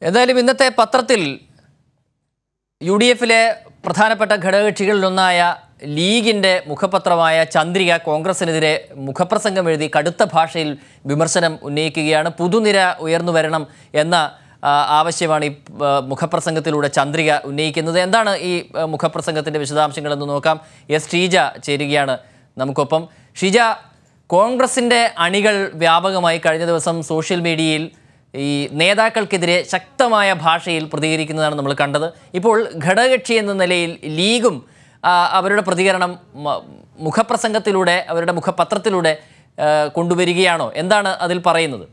എന്തായാലും ഇന്നത്തെ പത്രത്തിൽ യു ഡി എഫിലെ പ്രധാനപ്പെട്ട ഘടകകക്ഷികളിലൊന്നായ ലീഗിൻ്റെ മുഖപത്രമായ ചന്ദ്രിക കോൺഗ്രസിനെതിരെ മുഖപ്രസംഗം എഴുതി കടുത്ത ഭാഷയിൽ വിമർശനം ഉന്നയിക്കുകയാണ് പുതുനിര ഉയർന്നു വരണം എന്ന ആ, ആവശ്യമാണ് ഈ ആ, മുഖപ്രസംഗത്തിലൂടെ ചന്ദ്രിക ഉന്നയിക്കുന്നത് എന്താണ് ഈ ആ, മുഖപ്രസംഗത്തിൻ്റെ വിശദാംശങ്ങളെന്ന് നോക്കാം എസ് ഷീജ ചേരുകയാണ് നമുക്കൊപ്പം ഷീജ കോൺഗ്രസിൻ്റെ അണികൾ വ്യാപകമായി കഴിഞ്ഞ ദിവസം സോഷ്യൽ മീഡിയയിൽ ഈ നേതാക്കൾക്കെതിരെ ശക്തമായ ഭാഷയിൽ പ്രതികരിക്കുന്നതാണ് നമ്മൾ കണ്ടത് ഇപ്പോൾ ഘടകകക്ഷി എന്ന നിലയിൽ ലീഗും ആ, അവരുടെ പ്രതികരണം മ- മുഖപ്രസംഗത്തിലൂടെ അവരുടെ മുഖപത്രത്തിലൂടെ ആ, കൊണ്ടുവരികയാണോ എന്താണ് അതിൽ പറയുന്നത്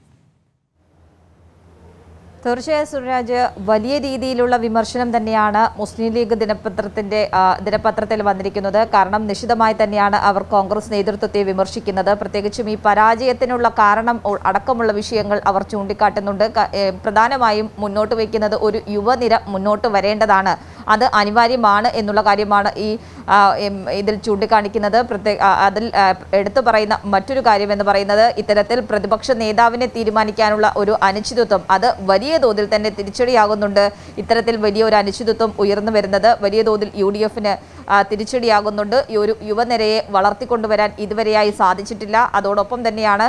തീർച്ചയായും സുരാജ് വലിയ രീതിയിലുള്ള വിമർശനം തന്നെയാണ് മുസ്ലിം ലീഗ് ദിനപത്രത്തിന്റെ ആ, ദിനപത്രത്തിൽ വന്നിരിക്കുന്നത് കാരണം നിശിതമായി തന്നെയാണ് അവർ കോൺഗ്രസ് നേതൃത്വത്തെ വിമർശിക്കുന്നത് പ്രത്യേകിച്ചും ഈ പരാജയത്തിനുള്ള കാരണം ഉ- അടക്കമുള്ള വിഷയങ്ങൾ അവർ ചൂണ്ടിക്കാട്ടുന്നുണ്ട് ക- ഏ, പ്രധാനമായും മുന്നോട്ട് വയ്ക്കുന്നത് ഒരു യുവനിര മുന്നോട്ട് വരേണ്ടതാണ് അത് അനിവാര്യമാണ് എന്നുള്ള കാര്യമാണ് ഈ ആ, എം, ഇതിൽ ചൂണ്ടിക്കാണിക്കുന്നത് പ്രത്യേക ആ, അതിൽ ആ, എടുത്തു പറയുന്ന മറ്റൊരു കാര്യം എന്ന് പറയുന്നത് ഇത്തരത്തിൽ പ്രതിപക്ഷ നേതാവിനെ തീരുമാനിക്കാനുള്ള ഒരു അനിശ്ചിതത്വം അത് വലിയ തോതിൽ തന്നെ തിരിച്ചടിയാകുന്നുണ്ട് ഇത്തരത്തിൽ വലിയ ഒരു അനിശ്ചിതത്വം ഉയർന്നു വരുന്നത് വലിയ തോതിൽ യു ഡി എഫിന് തിരിച്ചടിയാകുന്നുണ്ട് ഈ ഒരു യുവനിരയെ വളർത്തിക്കൊണ്ടുവരാൻ ഇതുവരെയായി സാധിച്ചിട്ടില്ല അതോടൊപ്പം തന്നെയാണ്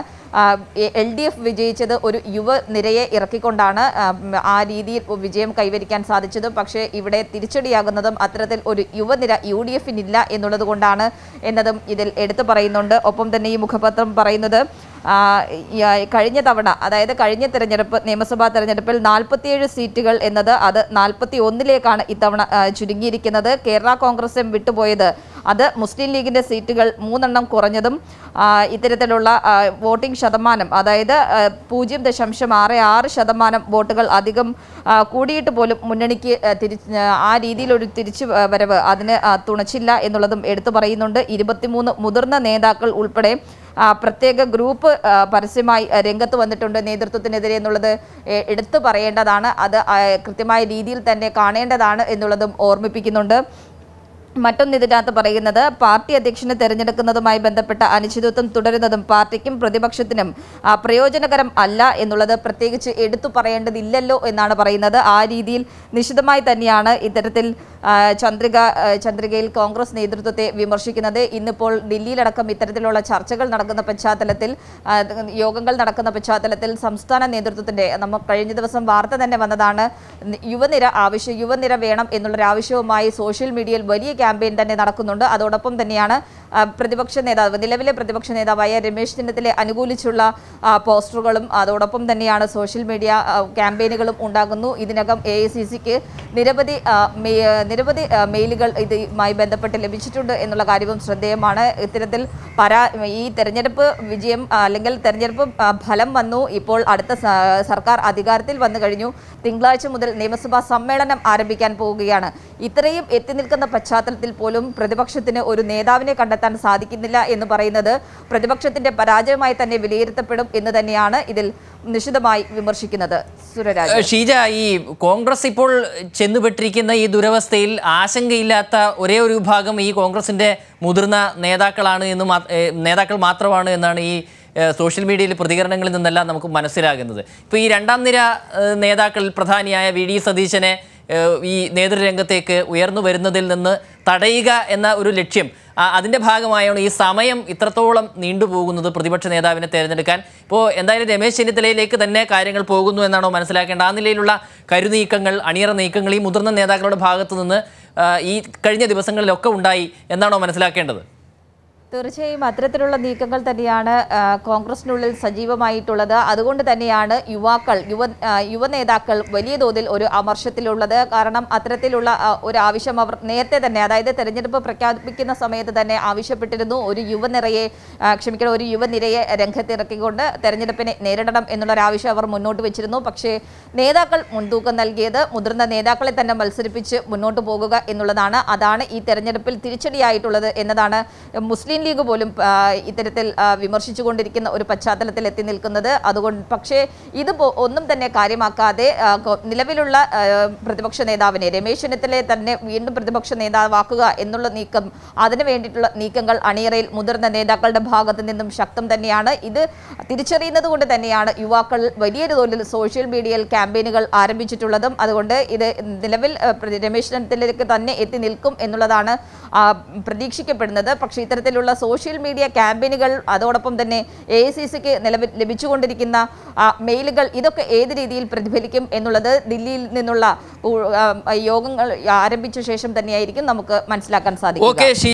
എൽ ഡി എഫ് വിജയിച്ചത് ഒരു യുവനിരയെ ഇറക്കിക്കൊണ്ടാണ് ആ, ഉം, ആ രീതിയിൽ വിജയം കൈവരിക്കാൻ സാധിച്ചത് പക്ഷേ ഇവിടെ തിരിച്ചടിയാകുന്നതും അത്തരത്തിൽ ഒരു യുവനിര യു ഡി എഫിനില്ല എന്നുള്ളത് കൊണ്ടാണ് എന്നതും ഇതിൽ എടുത്തു പറയുന്നുണ്ട് ഒപ്പം തന്നെ ഈ മുഖപത്രം പറയുന്നത് ആ, ഈ, ആ, കഴിഞ്ഞ തവണ അതായത് കഴിഞ്ഞ തെരഞ്ഞെടുപ്പ് നിയമസഭാ തെരഞ്ഞെടുപ്പിൽ നാൽപ്പത്തിയേഴ് സീറ്റുകൾ എന്നത് അത് നാൽപ്പത്തി ഒന്നിലേക്കാണ് ഇത്തവണ ആ, ചുരുങ്ങിയിരിക്കുന്നത് കേരള കോൺഗ്രസ് എം വിട്ടുപോയത് അത് മുസ്ലിം ലീഗിന്റെ സീറ്റുകൾ മൂന്നെണ്ണം കുറഞ്ഞതും ആ, ഇത്തരത്തിലുള്ള ആ, വോട്ടിംഗ് ശതമാനം അതായത് ആ, പൂജ്യം ദശാംശം ആറ് ആറ് ശതമാനം വോട്ടുകൾ അധികം ആ, കൂടിയിട്ട് പോലും മുന്നണിക്ക് ആ, തിരിച്ച് ആ രീതിയിലൊരു തിരിച്ചു വരവ് അതിന് ആ, തുണച്ചില്ല എന്നുള്ളതും എടുത്തു പറയുന്നുണ്ട് ഇരുപത്തിമൂന്ന് മുതിർന്ന നേതാക്കൾ ഉൾപ്പെടെ ആ, പ്രത്യേക ഗ്രൂപ്പ് ആ, പരസ്യമായി ആ, രംഗത്ത് വന്നിട്ടുണ്ട് നേതൃത്വത്തിനെതിരെ എന്നുള്ളത് ഏ, എടുത്തു പറയേണ്ടതാണ് അത് ആ, കൃത്യമായ രീതിയിൽ തന്നെ കാണേണ്ടതാണ് എന്നുള്ളതും ഓർമ്മിപ്പിക്കുന്നുണ്ട് മറ്റൊന്ന് ഇതിനകത്ത് പറയുന്നത് പാർട്ടി അധ്യക്ഷനെ തെരഞ്ഞെടുക്കുന്നതുമായി ബന്ധപ്പെട്ട അനിശ്ചിതത്വം തുടരുന്നതും പാർട്ടിക്കും പ്രതിപക്ഷത്തിനും ആ, പ്രയോജനകരം അല്ല എന്നുള്ളത് പ്രത്യേകിച്ച് എടുത്തു പറയേണ്ടതില്ലല്ലോ എന്നാണ് പറയുന്നത് ആ രീതിയിൽ നിശിതമായി തന്നെയാണ് ഇത്തരത്തിൽ ആ, ചന്ദ്രിക ആ, ചന്ദ്രികയിൽ കോൺഗ്രസ് നേതൃത്വത്തെ വിമർശിക്കുന്നത് ഇന്നിപ്പോൾ ഡൽഹിയിലടക്കം ഇത്തരത്തിലുള്ള ചർച്ചകൾ നടക്കുന്ന പശ്ചാത്തലത്തിൽ ആ, യോഗങ്ങൾ നടക്കുന്ന പശ്ചാത്തലത്തിൽ സംസ്ഥാന നേതൃത്വത്തിന്റെ നമ്മൾ കഴിഞ്ഞ ദിവസം വാർത്ത തന്നെ വന്നതാണ് യുവനിര ആവശ്യം യുവനിര വേണം എന്നുള്ളൊരു ആവശ്യവുമായി സോഷ്യൽ മീഡിയയിൽ വലിയ ക്യാമ്പയിൻ തന്നെ നടക്കുന്നുണ്ട് അതോടൊപ്പം തന്നെയാണ് ആ, പ്രതിപക്ഷ നേതാവ് നിലവിലെ പ്രതിപക്ഷ നേതാവായ രമേശ് ചെന്നിത്തലയെ അനുകൂലിച്ചുള്ള ആ, പോസ്റ്ററുകളും അതോടൊപ്പം തന്നെയാണ് സോഷ്യൽ മീഡിയ ആ, ക്യാമ്പയിനുകളും ഉണ്ടാകുന്നു ഇതിനകം എ ഐ സി സിക്ക് നിരവധി ആ, മെ- നിരവധി ആ, മെയിലുകൾ ഇതുമായി ബന്ധപ്പെട്ട് ലഭിച്ചിട്ടുണ്ട് എന്നുള്ള കാര്യവും ശ്രദ്ധേയമാണ് ഇത്തരത്തിൽ പരാ ഈ തെരഞ്ഞെടുപ്പ് വിജയം ആ, അല്ലെങ്കിൽ തെരഞ്ഞെടുപ്പ് ആ, ഫലം വന്നു ഇപ്പോൾ അടുത്ത സ- സർക്കാർ അധികാരത്തിൽ വന്നു കഴിഞ്ഞു തിങ്കളാഴ്ച മുതൽ നിയമസഭാ സമ്മേളനം ആരംഭിക്കാൻ പോവുകയാണ് ഇത്രയും എത്തി നിൽക്കുന്ന പശ്ചാത്തലത്തിൽ പോലും പ്രതിപക്ഷത്തിന് ഒരു നേതാവിനെ കണ്ടെത്താൻ സാധിക്കുന്നില്ല എന്ന് പറയുന്നത് പ്രതിപക്ഷത്തിന്റെ പരാജയമായി തന്നെ വിലയിരുത്തപ്പെടും എന്ന് തന്നെയാണ് ഇതിൽ നിശിതമായി വിമർശിക്കുന്നത് സുരരാജ് ഷീജ ഈ കോൺഗ്രസ് ഇപ്പോൾ ചെന്നുപെട്ടിരിക്കുന്ന ഈ ദുരവസ്ഥയിൽ ആശങ്കയില്ലാത്ത ഒരേ ഒരു വിഭാഗം ഈ കോൺഗ്രസിന്റെ മുതിർന്ന നേതാക്കളാണ് എന്ന് മാ- ഏ, നേതാക്കൾ മാത്രമാണ് എന്നാണ് ഈ ഏ, സോഷ്യൽ മീഡിയയിൽ പ്രതികരണങ്ങളിൽ നിന്നെല്ലാം നമുക്ക് മനസ്സിലാകുന്നത് ഇപ്പോൾ ഈ രണ്ടാം നിര ഏ, നേതാക്കളിൽ പ്രധാനിയായ വി ഡി സതീശനെ ഏ, ഈ നേതൃരംഗത്തേക്ക് ഉയർന്നു വരുന്നതിൽ നിന്ന് തടയുക എന്ന ഒരു ലക്ഷ്യം ആ, അതിൻ്റെ ഭാഗമായാണ് ഈ സമയം ഇത്രത്തോളം നീണ്ടുപോകുന്നത് പ്രതിപക്ഷ നേതാവിനെ തിരഞ്ഞെടുക്കാൻ ഇപ്പോൾ എന്തായാലും രമേശ് ചെന്നിത്തലയിലേക്ക് തന്നെ കാര്യങ്ങൾ പോകുന്നു എന്നാണോ മനസ്സിലാക്കേണ്ടത് ആ നിലയിലുള്ള കരുനീക്കങ്ങൾ അണിയറ നീക്കങ്ങൾ ഈ മുതിർന്ന നേതാക്കളുടെ ഭാഗത്തു നിന്ന് ആ, ഈ കഴിഞ്ഞ ദിവസങ്ങളിലൊക്കെ ഉണ്ടായി എന്നാണോ മനസ്സിലാക്കേണ്ടത് തീർച്ചയായും അത്തരത്തിലുള്ള നീക്കങ്ങൾ തന്നെയാണ് ആ, കോൺഗ്രസിനുള്ളിൽ സജീവമായിട്ടുള്ളത് അതുകൊണ്ട് തന്നെയാണ് യുവാക്കൾ യുവ ആ, യുവ നേതാക്കൾ വലിയ തോതിൽ ഒരു അമർഷത്തിലുള്ളത് കാരണം അത്തരത്തിലുള്ള ആ, ഒരു ആവശ്യം അവർ നേരത്തെ തന്നെ അതായത് തെരഞ്ഞെടുപ്പ് പ്രഖ്യാപിക്കുന്ന സമയത്ത് തന്നെ ആവശ്യപ്പെട്ടിരുന്നു ഒരു യുവനിരയെ ആ, ക്ഷമിക്കണം ഒരു യുവനിരയെ രംഗത്തിറക്കിക്കൊണ്ട് തെരഞ്ഞെടുപ്പിനെ നേരിടണം എന്നുള്ളൊരു ആവശ്യം അവർ മുന്നോട്ട് വെച്ചിരുന്നു പക്ഷേ നേതാക്കൾ മുൻതൂക്കം നൽകിയത് മുതിർന്ന നേതാക്കളെ തന്നെ മത്സരിപ്പിച്ച് മുന്നോട്ട് പോകുക എന്നുള്ളതാണ് അതാണ് ഈ തെരഞ്ഞെടുപ്പിൽ തിരിച്ചടിയായിട്ടുള്ളത് എന്നതാണ് മുസ്ലിം മുസ്ലിം ലീഗ് പോലും ആ, ഇത്തരത്തിൽ ആ, വിമർശിച്ചുകൊണ്ടിരിക്കുന്ന ഒരു പശ്ചാത്തലത്തിൽ എത്തി നിൽക്കുന്നത് അതുകൊണ്ട് പക്ഷേ ഇത് പോ- ഒന്നും തന്നെ കാര്യമാക്കാതെ ആ, കൊ- നിലവിലുള്ള ആ, പ്രതിപക്ഷ നേതാവിനെ രമേശ് ചെന്നിത്തലയെ തന്നെ വീണ്ടും പ്രതിപക്ഷ നേതാവാക്കുക എന്നുള്ള നീക്കം അതിനു വേണ്ടിയിട്ടുള്ള നീക്കങ്ങൾ അണിയറയിൽ മുതിർന്ന നേതാക്കളുടെ ഭാഗത്തു നിന്നും ശക്തം തന്നെയാണ് ഇത് തിരിച്ചറിയുന്നത് കൊണ്ട് തന്നെയാണ് യുവാക്കൾ വലിയൊരു തോതിൽ സോഷ്യൽ മീഡിയയിൽ ക്യാമ്പയിനുകൾ ആരംഭിച്ചിട്ടുള്ളതും അതുകൊണ്ട് ഇത് നിലവിൽ ആ, പ്ര- രമേശ് ചെന്നിത്തലയ്ക്ക് തന്നെ എത്തി നിൽക്കും എന്നുള്ളതാണ് ആ, പ്രതീക്ഷിക്കപ്പെടുന്നത് പക്ഷേ ഇത്തരത്തിലുള്ള സോഷ്യൽ മീഡിയ ക്യാമ്പയിനുകൾ അതോടൊപ്പം തന്നെ എ ഐ സി സിക്ക് നിലവിൽ ലഭിച്ചുകൊണ്ടിരിക്കുന്ന ആ, മെയിലുകൾ ഇതൊക്കെ ഏത് രീതിയിൽ പ്രതിഫലിക്കും എന്നുള്ളത് ദില്ലിയിൽ നിന്നുള്ള ഉ- ആ, യോഗങ്ങൾ ആരംഭിച്ച ശേഷം തന്നെയായിരിക്കും നമുക്ക് മനസ്സിലാക്കാൻ സാധിക്കും ഓക്കെ